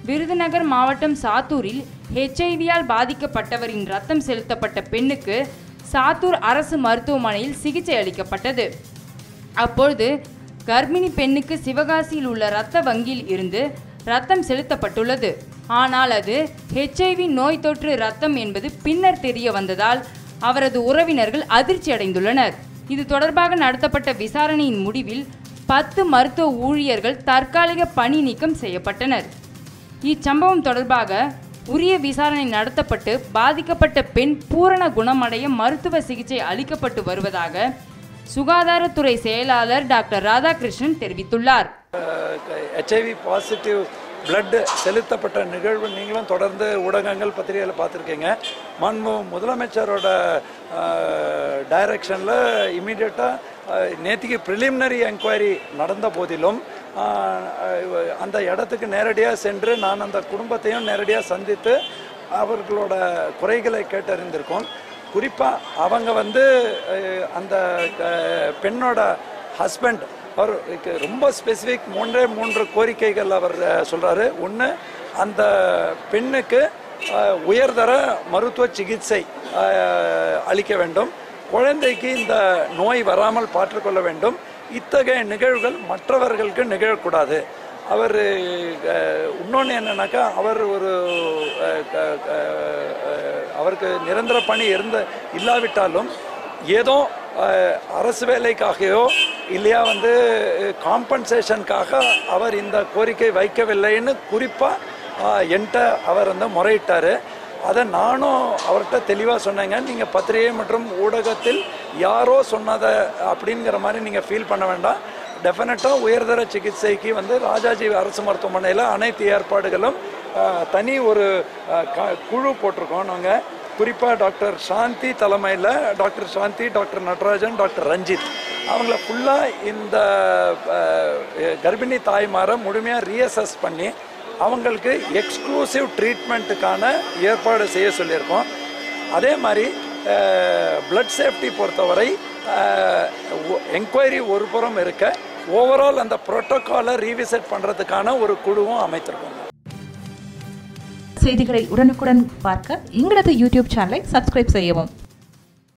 விருதுநகர் மாவட்டம் சாத்தூரில் ஹெச்ஐவியால் பாதிக்கப்பட்டவரின் ரத்தம் செலுத்தப்பட்ட பெண்ணுக்கு சாத்தூர் அரசு மருத்துவமனையில் சிகிச்சை அளிக்கப்பட்டது அப்பொழுது கர்ப்பிணி பெண்ணுக்கு சிவகாசியில் உள்ள இரத்த வங்கியில் இருந்து ரத்தம் செலுத்தப்பட்டுள்ளது ஆனால் அது ஹெச்ஐவி நோய் தொற்று ரத்தம் என்பது பின்னர் தெரிய வந்ததால் அவரது உறவினர்கள் அதிர்ச்சி அடைந்துள்ளனர் இது தொடர்பாக நடத்தப்பட்ட விசாரணையின் முடிவில் பத்து மருத்துவ ஊழியர்கள் தற்காலிக பணி நீக்கம் செய்யப்பட்டனர் இச்சம்பவம் தொடர்பாக உரிய விசாரணை நடத்தப்பட்டு பாதிக்கப்பட்ட பெண் பூரண குணமடைய மருத்துவ சிகிச்சை அளிக்கப்பட்டு வருவதாக சுகாதாரத்துறை செயலாளர் டாக்டர் ராதாகிருஷ்ணன் தெரிவித்துள்ளார் ஹெச்ஐவி பாசிட்டிவ் பிளட் செலுத்தப்பட்ட நிகழ்வு நீங்களும் தொடர்ந்து ஊடகங்கள் பத்திரிகையில் பார்த்துருக்கீங்க மாண்பு முதலமைச்சரோட டைரக்ஷனில் இமீடியட்டாக நேற்றுக்கு ப்ரிலிமினரி என்கொயரி நடந்த போதிலும் ஆஹ், அந்த இடத்துக்கு நேரடியாக சென்று நான் அந்த குடும்பத்தையும் நேரடியாக சந்தித்து அவர்களோட குறைகளை கேட்டறிந்திருக்கோம் குறிப்பாக அவங்க வந்து அஹ், அந்த அஹ், பெண்ணோட ஹஸ்பண்ட் அவர் க்கு ரொம்ப ஸ்பெசிஃபிக் மூன்றே மூன்று கோரிக்கைகள் அவர் அஹ், சொல்றாரு ஒன்று அந்த பெண்ணுக்கு அஹ், உயர்தர மருத்துவ சிகிச்சை அஹ், அளிக்க வேண்டும் குழந்தைக்கு இந்த நோய் வராமல் பார்த்துக்கொள்ள வேண்டும் இத்தகைய நிகழ்வுகள் மற்றவர்களுக்கு நிகழக்கூடாது அவர் இன்னொன்று என்னன்னாக்கா அவர் ஒரு அஹ், க- க- அஹ், அவருக்கு நிரந்தர பணி இருந்த இல்லாவிட்டாலும் ஏதோ அஹ், அரசு வேலைக்காகவோ இல்லையா வந்து காம்பன்சேஷனுக்காக அவர் இந்த கோரிக்கை வைக்கவில்லைன்னு குறிப்பாக என்கிட்ட அவர் வந்து முறையிட்டார் அதை நானும் அவர்கிட்ட தெளிவாக சொன்னேங்க நீங்கள் பத்திரிகை மற்றும் ஊடகத்தில் யாரோ சொன்னதை அப்படிங்கிற மாதிரி நீங்கள் ஃபீல் பண்ண வேண்டாம் டெஃபினட்டாக உயர்தர சிகிச்சைக்கு வந்து ராஜாஜி அரசு மருத்துவமனையில் அனைத்து ஏற்பாடுகளும் அஹ், தனி ஒரு அஹ், க- குழு போட்டிருக்கோம் நாங்கள் குறிப்பாக டாக்டர் சாந்தி தலைமையில் doctor Shanthi doctor Natarajan doctor Ranjith அவங்கள ஃபுல்லாக இந்த அஹ், கர்ப்பிணி தாய்மாரை முழுமையாக ரீஅசஸ் பண்ணி அவங்களுக்கு எக்ஸ்க்ளூசிவ் ட்ரீட்மெண்ட்டுக்கான ஏற்பாடு செய்ய சொல்லியிருக்கோம் அதே மாதிரி பிளட் சேஃப்டி பொறுத்தவரை என்கொயரி ஒரு புறம் இருக்க ஓவரால் அந்த புரோட்டோக்காலை ரீவிசிட் பண்ணுறதுக்கான ஒரு குழுவும் அமைத்திருக்கோம் செய்திகளை உடனுக்குடன் பார்க்க எங்களது யூடியூப் சேனலை சப்ஸ்கிரைப் செய்யவும்